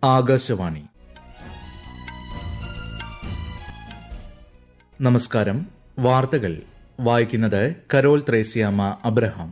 ആകാശവാണി നമസ്കാരം വാർത്തകൾ വായിക്കുന്നത് കരോൾ ത്രേസ്യാമ്മ അബ്രഹാം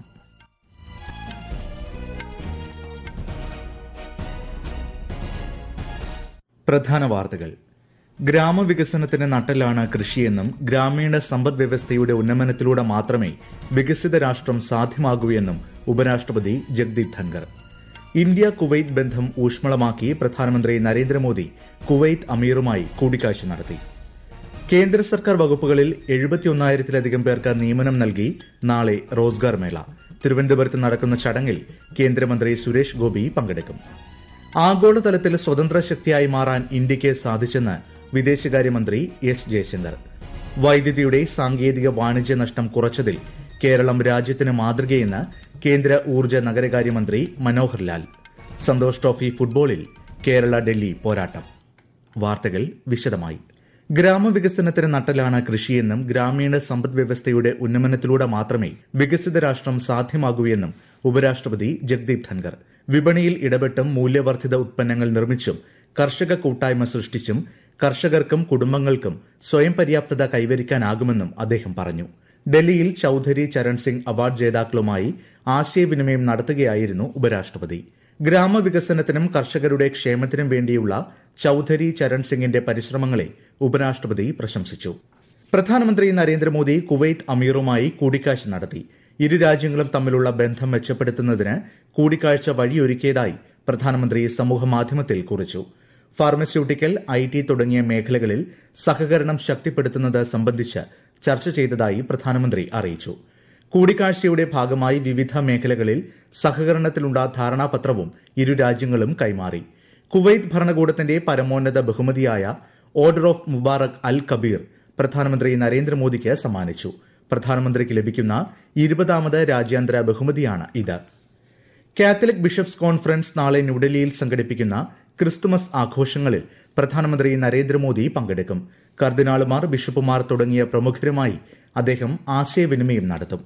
പ്രധാന വാർത്തകൾ ഗ്രാമവികസനത്തിന് നട്ടലാണ് കൃഷിയെന്നും ഗ്രാമീണ സമ്പദ് വ്യവസ്ഥയുടെ ഉന്നമനത്തിലൂടെ മാത്രമേ വികസിത രാഷ്ട്രം സാധ്യമാകൂ എന്നും ഉപരാഷ്ട്രപതി ജഗ്ദീപ് ധൻകർ ഇന്ത്യ കുവൈറ്റ് ബന്ധം ഊഷ്മളമാക്കി പ്രധാനമന്ത്രി നരേന്ദ്രമോദി കുവൈറ്റ് അമീറുമായി കൂടിക്കാഴ്ച നടത്തി കേന്ദ്ര സർക്കാർ വകുപ്പുകളിൽ എഴുപത്തിയൊന്നായിരത്തിലധികം പേർക്ക് നിയമനം നൽകി നാളെ റോസ്ഗാർ മേള തിരുവനന്തപുരത്ത് നടക്കുന്ന ചടങ്ങിൽ കേന്ദ്രമന്ത്രി സുരേഷ് ഗോപി പങ്കെടുക്കും ആഗോളതലത്തിൽ സ്വതന്ത്ര ശക്തിയായി മാറാൻ ഇന്ത്യയ്ക്ക് സാധിച്ചെന്ന് വിദേശകാര്യമന്ത്രി എസ് ജയശങ്കർ വൈദ്യുതിയുടെ സാങ്കേതിക വാണിജ്യ നഷ്ടം കുറച്ചതിൽ കേരളം രാജ്യത്തിന് മാതൃകയെന്ന് കേന്ദ്ര ഊർജ്ജ നഗരകാര്യമന്ത്രി മനോഹർ ലാൽ സന്തോഷ് ട്രോഫി ഫുട്ബോളിൽ കേരള ഡൽഹി പോരാട്ടം വാർത്തകൾ വിശദമായി ഗ്രാമവികസനത്തിന് നട്ടലാണ് കൃഷിയെന്നും ഗ്രാമീണ സമ്പദ് വ്യവസ്ഥയുടെ ഉന്നമനത്തിലൂടെ മാത്രമേ വികസിത രാഷ്ട്രം സാധ്യമാകൂ എന്നും ഉപരാഷ്ട്രപതി ജഗ്ദീപ് ധൻകർ വിപണിയിൽ ഇടപെട്ടും മൂല്യവർദ്ധിത ഉത്പന്നങ്ങൾ നിർമ്മിച്ചും കർഷക കൂട്ടായ്മ സൃഷ്ടിച്ചും കർഷകർക്കും കുടുംബങ്ങൾക്കും സ്വയം പര്യാപ്തത കൈവരിക്കാനാകുമെന്നും അദ്ദേഹം പറഞ്ഞു ഡൽഹിയിൽ ചൌധരി ചരൺ സിംഗ് അവാർഡ് ജേതാക്കളുമായി ആശയവിനിമയം നടത്തുകയായിരുന്നു ഉപരാഷ്ട്രപതി ഗ്രാമവികസനത്തിനും കർഷകരുടെ ക്ഷേമത്തിനും വേണ്ടിയുള്ള ചൌധരി ചരൺ സിംഗിന്റെ പരിശ്രമങ്ങളെ ഉപരാഷ്ട്രപതി പ്രശംസിച്ചു പ്രധാനമന്ത്രി നരേന്ദ്രമോദി കുവൈറ്റ് അമീറുമായി കൂടിക്കാഴ്ച നടത്തി ഇരു രാജ്യങ്ങളും തമ്മിലുള്ള ബന്ധം മെച്ചപ്പെടുത്തുന്നതിന് കൂടിക്കാഴ്ച വഴിയൊരുക്കിയതായി പ്രധാനമന്ത്രി സമൂഹമാധ്യമത്തിൽ കുറിച്ചു ഫാർമസ്യൂട്ടിക്കൽ ഐ ടി തുടങ്ങിയ മേഖലകളിൽ സഹകരണം ശക്തിപ്പെടുത്തുന്നത് സംബന്ധിച്ച് ചർച്ച ചെയ്തതായി പ്രധാനമന്ത്രി അറിയിച്ചു കൂടിക്കാഴ്ചയുടെ ഭാഗമായി വിവിധ മേഖലകളിൽ സഹകരണത്തിലുള്ള ധാരണാപത്രവും ഇരു രാജ്യങ്ങളും കൈമാറി കുവൈറ്റ് ഭരണകൂടത്തിന്റെ പരമോന്നത ബഹുമതിയായ order of Mubarak al Kabeer പ്രധാനമന്ത്രി നരേന്ദ്രമോദിക്ക് സമ്മാനിച്ചു പ്രധാനമന്ത്രിക്ക് ലഭിക്കുന്ന ഇരുപതാമത് രാജ്യാന്തര ബഹുമതിയാണ് ഇത് കാത്തലിക് ബിഷപ്സ് കോൺഫറൻസ് നാളെ ന്യൂഡൽഹിയിൽ സംഘടിപ്പിക്കുന്ന ക്രിസ്തുമസ് ആഘോഷങ്ങളിൽ പ്രധാനമന്ത്രി നരേന്ദ്രമോദി പങ്കെടുക്കും കർദിനാളുമാർ ബിഷപ്പുമാർ തുടങ്ങിയ പ്രമുഖരുമായി അദ്ദേഹം ആശയവിനിമയം നടത്തും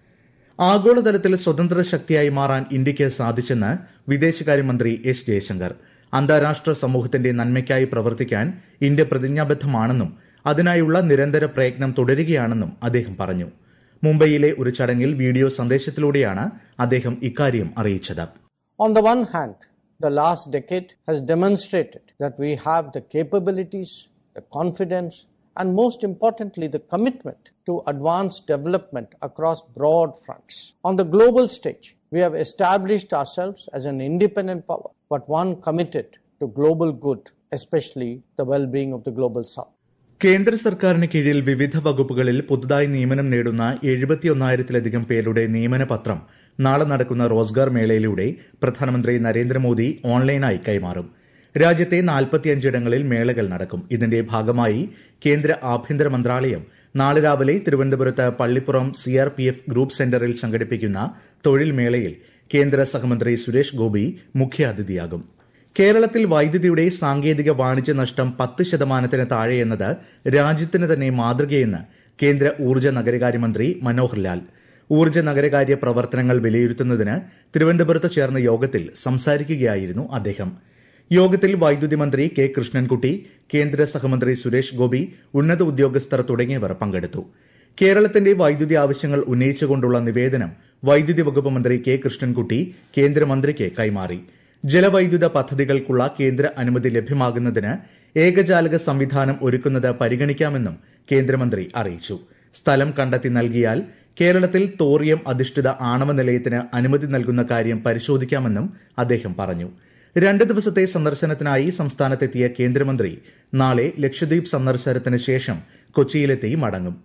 ആഗോളതലത്തിൽ സ്വതന്ത്ര ശക്തിയായി മാറാൻ ഇന്ത്യയ്ക്ക് സാധിച്ചെന്ന് വിദേശകാര്യമന്ത്രി എസ് ജയശങ്കർ അന്താരാഷ്ട്ര സമൂഹത്തിന്റെ നന്മയ്ക്കായി പ്രവർത്തിക്കാൻ ഇന്ത്യ പ്രതിജ്ഞാബദ്ധമാണെന്നും അതിനായുള്ള നിരന്തര പ്രയത്നം തുടരുകയാണെന്നും അദ്ദേഹം പറഞ്ഞു മുംബൈയിലെ ഒരു ചടങ്ങിൽ വീഡിയോ സന്ദേശത്തിലൂടെയാണ് അദ്ദേഹം ഇക്കാര്യം അറിയിച്ചത് On the one hand, the last decade has demonstrated that we have the capabilities, the confidence, and most importantly, the commitment to advance development across broad fronts. On the global stage, we have established ourselves as an independent power, but one committed to global good, especially the well being of the global south. കേന്ദ്ര സർക്കാരിന് കീഴിൽ വിവിധ വകുപ്പുകളിൽ പുതുതായി നിയമനം നേടുന്ന എഴുപത്തിയൊന്നായിരത്തിലധികം പേരുടെ നിയമന പത്രം നാളെ നടക്കുന്ന റോസ്ഗാർ മേളയിലൂടെ പ്രധാനമന്ത്രി നരേന്ദ്രമോദി ഓൺലൈനായി കൈമാറും രാജ്യത്തെ നാൽപ്പത്തിയഞ്ചിടങ്ങളിൽ മേളകൾ നടക്കും ഇതിന്റെ ഭാഗമായി കേന്ദ്ര ആഭ്യന്തര മന്ത്രാലയം നാളെ രാവിലെ തിരുവനന്തപുരത്ത് പള്ളിപ്പുറം സിആർപിഎഫ് ഗ്രൂപ്പ് സെന്ററിൽ സംഘടിപ്പിക്കുന്ന തൊഴിൽ മേളയിൽ കേന്ദ്ര സഹമന്ത്രി സുരേഷ് ഗോപി മുഖ്യാതിഥിയാകും കേരളത്തിൽ വൈദ്യുതിയുടെ സാങ്കേതിക വാണിജ്യ നഷ്ടം പത്ത് ശതമാനത്തിന് താഴെയെന്നത് രാജ്യത്തിന് തന്നെ മാതൃകയെന്ന് കേന്ദ്ര ഊർജ്ജ നഗരകാര്യമന്ത്രി മനോഹർ ലാൽ ഊർജ്ജ നഗരകാര്യ പ്രവർത്തനങ്ങൾ വിലയിരുത്തുന്നതിന് തിരുവനന്തപുരത്ത് ചേർന്ന യോഗത്തിൽ സംസാരിക്കുകയായിരുന്നു അദ്ദേഹം യോഗത്തിൽ വൈദ്യുതി മന്ത്രി കെ കൃഷ്ണൻകുട്ടി കേന്ദ്ര സഹമന്ത്രി സുരേഷ് ഗോപി ഉന്നത ഉദ്യോഗസ്ഥർ തുടങ്ങിയവർ പങ്കെടുത്തു കേരളത്തിന്റെ വൈദ്യുതി ആവശ്യങ്ങൾ ഉന്നയിച്ചുകൊണ്ടുള്ള നിവേദനം വൈദ്യുതി വകുപ്പ് മന്ത്രി കെ കൃഷ്ണൻകുട്ടി കേന്ദ്രമന്ത്രിക്ക് കൈമാറി ജലവൈദ്യുത പദ്ധതികൾക്കുള്ള കേന്ദ്ര അനുമതി ലഭ്യമാകുന്നതിന് ഏകജാലക സംവിധാനം ഒരുക്കുന്നത് പരിഗണിക്കാമെന്നും കേന്ദ്രമന്ത്രി അറിയിച്ചു സ്ഥലം കണ്ടെത്തി നൽകിയാൽ കേരളത്തിൽ തോറിയം അധിഷ്ഠിത ആണവ നിലയത്തിന് അനുമതി നൽകുന്ന കാര്യം പരിശോധിക്കാമെന്നും അദ്ദേഹം പറഞ്ഞു രണ്ട് ദിവസത്തെ സന്ദർശനത്തിനായി സംസ്ഥാനത്തെത്തിയ കേന്ദ്രമന്ത്രി നാളെ ലക്ഷദ്വീപ് സന്ദർശനത്തിന് ശേഷം കൊച്ചിയിലെത്തി മടങ്ങും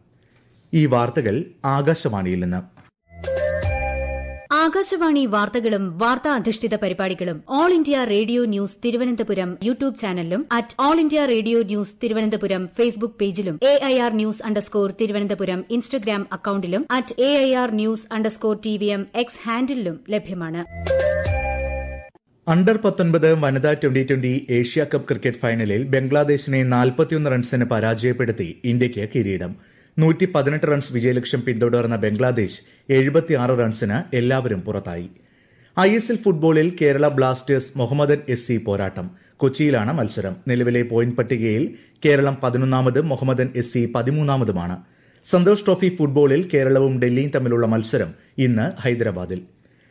ഈ വാർത്തകൾ ആകാശവാണിയിൽ നിന്ന് ആകാശവാണി വാർത്തകളും വാർത്താ അധിഷ്ഠിത പരിപാടികളും All India Radio News Thiruvananthapuram YouTube ചാനലിലും at All India Radio News Thiruvananthapuram Facebook പേജിലും A I R news underscore Thiruvananthapuram Instagram അക്കൌണ്ടിലും at A I R news underscore T V M X ഹാൻഡിലും ലഭ്യമാണ് അണ്ടർ പത്തൊൻപത് വനിതാ twenty twenty Asia cup cricket ഫൈനലിൽ ബംഗ്ലാദേശിനെ നാൽപ്പത്തിയൊന്ന് റൺസിന് പരാജയപ്പെടുത്തി ഇന്ത്യയ്ക്ക് കിരീടം നൂറ്റി പതിനെട്ട് റൺസ് വിജയലക്ഷ്യം പിന്തുടർന്ന ബംഗ്ലാദേശ് എഴുപത്തിയാറ് റൺസിന് എല്ലാവരും പുറത്തായി ഐ എസ് എൽ ഫുട്ബോളിൽ Kerala Blasters Mohammedan S C പോരാട്ടം കൊച്ചിയിലാണ് മത്സരം നിലവിലെ പോയിന്റ് പട്ടികയിൽ കേരളം പതിനൊന്നാമതും മുഹമ്മദൻ എസ് സി പതിമൂന്നാമതുമാണ് സന്തോഷ് ട്രോഫി ഫുട്ബോളിൽ കേരളവും ഡൽഹിയും തമ്മിലുള്ള മത്സരം ഇന്ന് ഹൈദരാബാദിൽ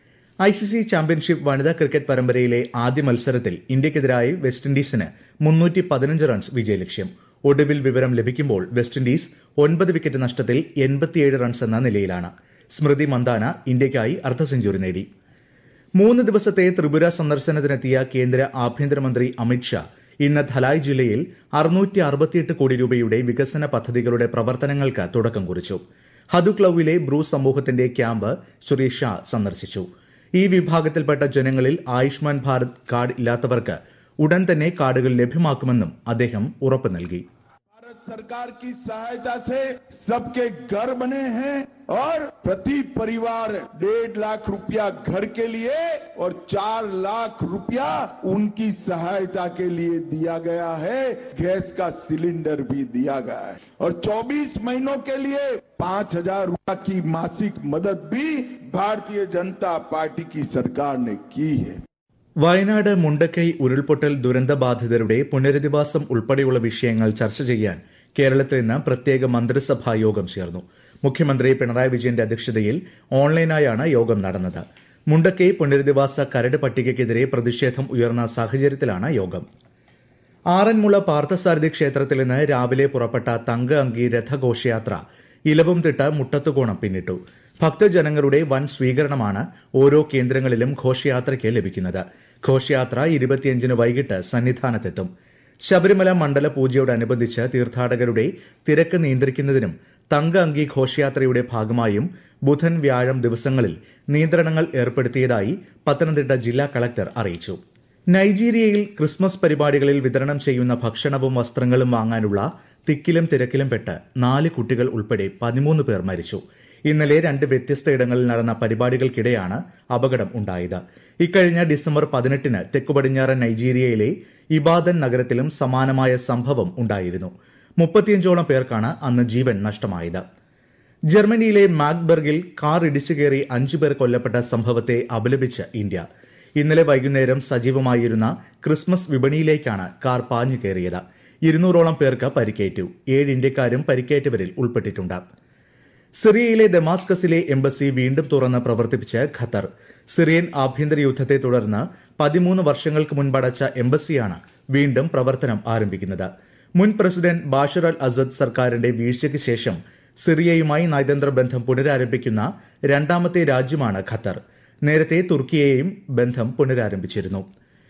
ഐ സി സി ചാമ്പ്യൻഷിപ്പ് വനിതാ ക്രിക്കറ്റ് പരമ്പരയിലെ ആദ്യ മത്സരത്തിൽ ഇന്ത്യക്കെതിരായി വെസ്റ്റ് ഇൻഡീസിന് മുന്നൂറ്റി പതിനഞ്ച് റൺസ് വിജയലക്ഷ്യം ഒടുവിൽ വിവരം ലഭിക്കുമ്പോൾ വെസ്റ്റ് ഇൻഡീസ് ഒൻപത് വിക്കറ്റ് നഷ്ടത്തിൽ എൺപത്തിയേഴ് റൺസ് എന്ന നിലയിലാണ് സ്മൃതി മന്ദാന ഇന്ത്യയ്ക്കായി അർദ്ധ സെഞ്ചുറി നേടി മൂന്ന് ദിവസത്തെ ത്രിപുര സന്ദർശനത്തിനെത്തിയ കേന്ദ്ര ആഭ്യന്തരമന്ത്രി അമിത്ഷാ ഇന്ന് ധലായ് ജില്ലയിൽ അറുന്നൂറ്റി അറുപത്തിയെട്ട് കോടി രൂപയുടെ വികസന പദ്ധതികളുടെ പ്രവർത്തനങ്ങൾക്ക് തുടക്കം കുറിച്ചു ഹദുക്ലൌവിലെ ബ്രൂ സമൂഹത്തിന്റെ ക്യാമ്പ് ശ്രീ ഷാ സന്ദർശിച്ചു ഈ വിഭാഗത്തിൽപ്പെട്ട ജനങ്ങളിൽ ആയുഷ്മാൻ ഭാരത് കാർഡ് ഇല്ലാത്തവർക്ക് ഉടൻ തന്നെ കാർഡുകൾ ലഭ്യമാക്കുമെന്നും അദ്ദേഹം ഉറപ്പ് നൽകി भारत सरकार की सहायता से सबके घर बने हैं और प्रति परिवार डेढ़ लाख रुपया घर के लिए और चार लाख रुपया उनकी सहायता के लिए दिया गया है गैस का सिलेंडर भी दिया गया है और 24 महीनों के लिए पांच हजार रुपया की मासिक मदद भी भारतीय जनता पार्टी की सरकार ने की है വയനാട് മുണ്ടക്കൈ ഉരുൾപൊട്ടൽ ദുരന്തബാധിതരുടെ പുനരധിവാസം ഉൾപ്പെടെയുള്ള വിഷയങ്ങൾ ചർച്ച ചെയ്യാൻ കേരളത്തിൽ ഇന്ന് പ്രത്യേക മന്ത്രിസഭാ യോഗം ചേർന്നു മുഖ്യമന്ത്രി പിണറായി വിജയന്റെ അധ്യക്ഷതയിൽ ഓൺലൈനായാണ് യോഗം നടന്നത് മുണ്ടക്കൈ പുനരധിവാസ കരട് പട്ടികയ്ക്കെതിരെ പ്രതിഷേധം ഉയർന്ന സാഹചര്യത്തിലാണ് യോഗം ആറന്മുള പാർത്ഥസാരഥി ക്ഷേത്രത്തിൽ നിന്ന് രാവിലെ പുറപ്പെട്ട തങ്ക അങ്കി രഥഘോഷയാത്ര ഇലവുംതിട്ട മുട്ടത്തുകോണം പിന്നിട്ടു ഭക്തജനങ്ങളുടെ വൻ സ്വീകരണമാണ് ഓരോ കേന്ദ്രങ്ങളിലും ഘോഷയാത്രയ്ക്ക് ലഭിക്കുന്നത് ഘോഷയാത്ര ഇരുപത്തിയഞ്ചിന് വൈകിട്ട് സന്നിധാനത്തെത്തും ശബരിമല മണ്ഡല പൂജയോടനുബന്ധിച്ച് തീർത്ഥാടകരുടെ തിരക്ക് നിയന്ത്രിക്കുന്നതിനും തങ്ക അങ്കി ഘോഷയാത്രയുടെ ഭാഗമായും ബുധൻ വ്യാഴം ദിവസങ്ങളിൽ നിയന്ത്രണങ്ങൾ ഏർപ്പെടുത്തിയതായി പത്തനംതിട്ട ജില്ലാ കളക്ടർ അറിയിച്ചു നൈജീരിയയിൽ ക്രിസ്മസ് പരിപാടികളിൽ വിതരണം ചെയ്യുന്ന ഭക്ഷണവും വസ്ത്രങ്ങളും വാങ്ങാനുള്ള തിക്കിലും തിരക്കിലും പെട്ട് നാല് കുട്ടികൾ ഉൾപ്പെടെ പതിമൂന്ന് പേർ മരിച്ചു ഇന്നലെ രണ്ട് വ്യത്യസ്ത ഇടങ്ങളിൽ നടന്ന പരിപാടികൾക്കിടെയാണ് അപകടം ഉണ്ടായത് ഇക്കഴിഞ്ഞ ഡിസംബർ പതിനെട്ടിന് തെക്കു പടിഞ്ഞാറൻ നൈജീരിയയിലെ ഇബാദൻ നഗരത്തിലും സമാനമായ സംഭവം ഉണ്ടായിരുന്നു മുപ്പത്തിയഞ്ചോളം പേർക്കാണ് അന്ന് ജീവൻ നഷ്ടമായത് ജർമ്മനിയിലെ മാഗ്ബർഗിൽ കാർ ഇടിച്ചു കയറി അഞ്ചു പേർ കൊല്ലപ്പെട്ട സംഭവത്തെ അപലപിച്ച് ഇന്ത്യ ഇന്നലെ വൈകുന്നേരം സജീവമായിരുന്ന ക്രിസ്മസ് വിപണിയിലേക്കാണ് കാർ പാഞ്ഞു കയറിയത് ഇരുന്നൂറോളം പേർക്ക് പരിക്കേറ്റു ഏഴ് ഇന്ത്യക്കാരും പരിക്കേറ്റവരിൽ ഉൾപ്പെട്ടിട്ടുണ്ട് സിറിയയിലെ ദമാസ്കസിലെ എംബസി വീണ്ടും തുറന്ന് പ്രവർത്തിപ്പിച്ച് ഖത്തർ സിറിയൻ ആഭ്യന്തര യുദ്ധത്തെ തുടർന്ന് പതിമൂന്ന് വർഷങ്ങൾക്ക് മുൻപടച്ച എംബസിയാണ് വീണ്ടും പ്രവർത്തനം ആരംഭിക്കുന്നത് മുൻ പ്രസിഡന്റ് ബാഷർ അൽ അസദ് സർക്കാരിന്റെ വീഴ്ചയ്ക്ക് ശേഷം സിറിയയുമായി നയതന്ത്ര ബന്ധം പുനരാരംഭിക്കുന്ന രണ്ടാമത്തെ രാജ്യമാണ് ഖത്തർ നേരത്തെ തുർക്കിയെയും ബന്ധം പുനരാരംഭിച്ചിരുന്നു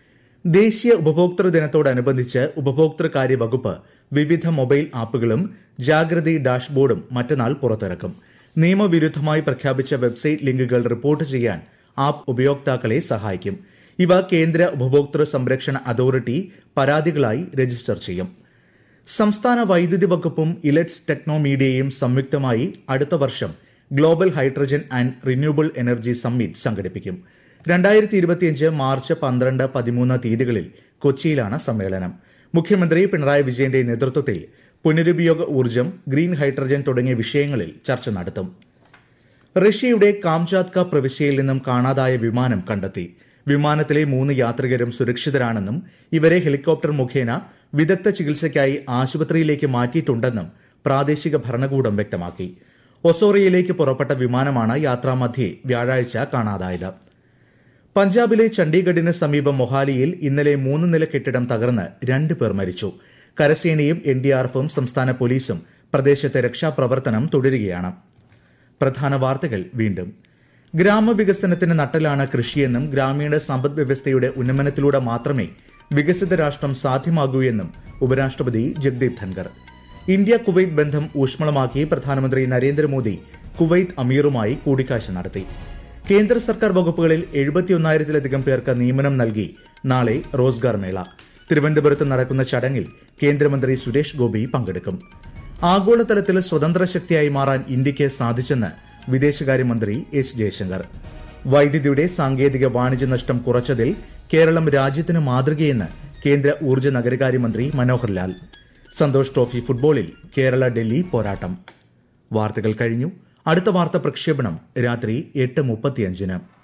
ദേശീയ ഉപഭോക്തൃ ദിനത്തോടനുബന്ധിച്ച് ഉപഭോക്തൃകാര്യ വകുപ്പ് വിവിധ മൊബൈൽ ആപ്പുകളും ജാഗ്രതി ഡാഷ്ബോർഡും മറ്റന്നാൾ പുറത്തിറക്കും നിയമവിരുദ്ധമായി പ്രഖ്യാപിച്ച വെബ്സൈറ്റ് ലിങ്കുകൾ റിപ്പോർട്ട് ചെയ്യാൻ ആപ്പ് ഉപയോക്താക്കളെ സഹായിക്കും ഇവ കേന്ദ്ര ഉപഭോക്തൃ സംരക്ഷണ അതോറിറ്റി പരാതികളായി രജിസ്റ്റർ ചെയ്യും സംസ്ഥാന വൈദ്യുതി വകുപ്പും ഇലറ്റ്സ് ടെക്നോ മീഡിയയും സംയുക്തമായി അടുത്ത വർഷം global hydrogen and renewable energy summit സംഘടിപ്പിക്കും രണ്ടായിരത്തി ഇരുപത്തിയഞ്ച് മാർച്ച് പന്ത്രണ്ട് പതിമൂന്ന് തീയതികളിൽ കൊച്ചിയിലാണ് സമ്മേളനം മുഖ്യമന്ത്രി പിണറായി വിജയന്റെ നേതൃത്വത്തിൽ പുനരുപയോഗ ഊർജ്ജം ഗ്രീൻ ഹൈഡ്രജൻ തുടങ്ങിയ വിഷയങ്ങളിൽ ചർച്ച നടത്തും റഷ്യയുടെ കാംചാത്ക പ്രവിശ്യയിൽ നിന്നും കാണാതായ വിമാനം കണ്ടെത്തി വിമാനത്തിലെ മൂന്ന് യാത്രികരും സുരക്ഷിതരാണെന്നും ഇവരെ ഹെലികോപ്റ്റർ മുഖേന വിദഗ്ധ ചികിത്സയ്ക്കായി ആശുപത്രിയിലേക്ക് മാറ്റിയിട്ടുണ്ടെന്നും പ്രാദേശിക ഭരണകൂടം വ്യക്തമാക്കി ഒസോറിയയിലേക്ക് പുറപ്പെട്ട വിമാനമാണ് യാത്രാമധ്യേ വ്യാഴാഴ്ച കാണാതായത് പഞ്ചാബിലെ ചണ്ഡീഗഡിന് സമീപം മൊഹാലിയിൽ ഇന്നലെ മൂന്ന് നില കെട്ടിടം തകർന്ന് രണ്ട് പേർ മരിച്ചു കരസേനയും എൻഡിആർഎഫും സംസ്ഥാന പോലീസും പ്രദേശത്തെ രക്ഷാപ്രവർത്തനം തുടരുകയാണ് പ്രധാന വാർത്തകൾ വീണ്ടും ഗ്രാമവികസനത്തിന് നട്ടലാണ് കൃഷിയെന്നും ഗ്രാമീണ സമ്പദ് വ്യവസ്ഥയുടെ ഉന്നമനത്തിലൂടെ മാത്രമേ വികസിത രാഷ്ട്രം സാധ്യമാകൂ എന്നും ഉപരാഷ്ട്രപതി ജഗ്ദീപ് ധൻകർ ഇന്ത്യ കുവൈത്ത് ബന്ധം ഊഷ്മളമാക്കി പ്രധാനമന്ത്രി നരേന്ദ്രമോദി കുവൈത്ത് അമീറുമായി കൂടിക്കാഴ്ച നടത്തി കേന്ദ്ര സർക്കാർ വകുപ്പുകളിൽ എഴുപത്തിയൊന്നായിരത്തിലധികം പേർക്ക് നിയമനം നൽകി നാളെ റോസ്ഗാർ മേള തിരുവനന്തപുരത്ത് നടക്കുന്ന ചടങ്ങിൽ കേന്ദ്രമന്ത്രി സുരേഷ് ഗോപി പങ്കെടുക്കും ആഗോളതലത്തിൽ സ്വതന്ത്ര ശക്തിയായി മാറാൻ ഇന്ത്യയ്ക്ക് സാധിച്ചെന്ന് വിദേശകാര്യമന്ത്രി എസ് ജയശങ്കർ വൈദ്യുതിയുടെ സാങ്കേതിക വാണിജ്യ നഷ്ടം കുറച്ചതിൽ കേരളം രാജ്യത്തിന് മാതൃകയെന്ന് കേന്ദ്ര ഊർജ്ജ നഗരകാര്യമന്ത്രി മനോഹർ ലാൽ സന്തോഷ് ട്രോഫി ഫുട്ബോളിൽ കേരള ഡൽഹി പോരാട്ടം വാർത്തകൾ കഴിഞ്ഞു അടുത്ത വാർത്ത പ്രക്ഷേപണം രാത്രി എട്ട് മുപ്പത്തിയഞ്ചിന്